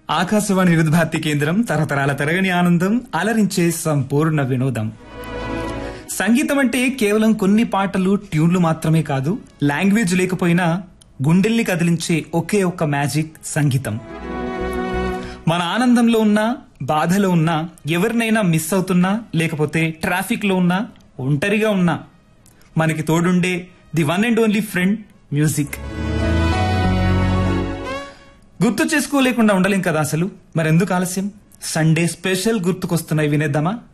ఆకాశవాణి వివిధ భారతి కేంద్రం తరతరాల తరగని ఆనందం అలరించే సంపూర్ణ వినోదం సంగీతం అంటే కేవలం కొన్ని పాటలు ట్యూన్లు మాత్రమే కాదు లాంగ్వేజ్ లేకపోయినా గుండెల్ని కదిలించే ఒకే ఒక్క మ్యాజిక్ సంగీతం మన ఆనందంలో ఉన్నా బాధలో ఉన్నా ఎవరినైనా మిస్ అవుతున్నా లేకపోతే ట్రాఫిక్ లో ఉన్నా ఒంటరిగా ఉన్నా మనకి తోడుండే the one and only friend music గుర్తు చేసుకోలేకుండా ఉండలేం కదా అసలు మరెందుకు ఆలస్యం సండే స్పెషల్ గుర్తుకొస్తున్నాయి వినేద్దామా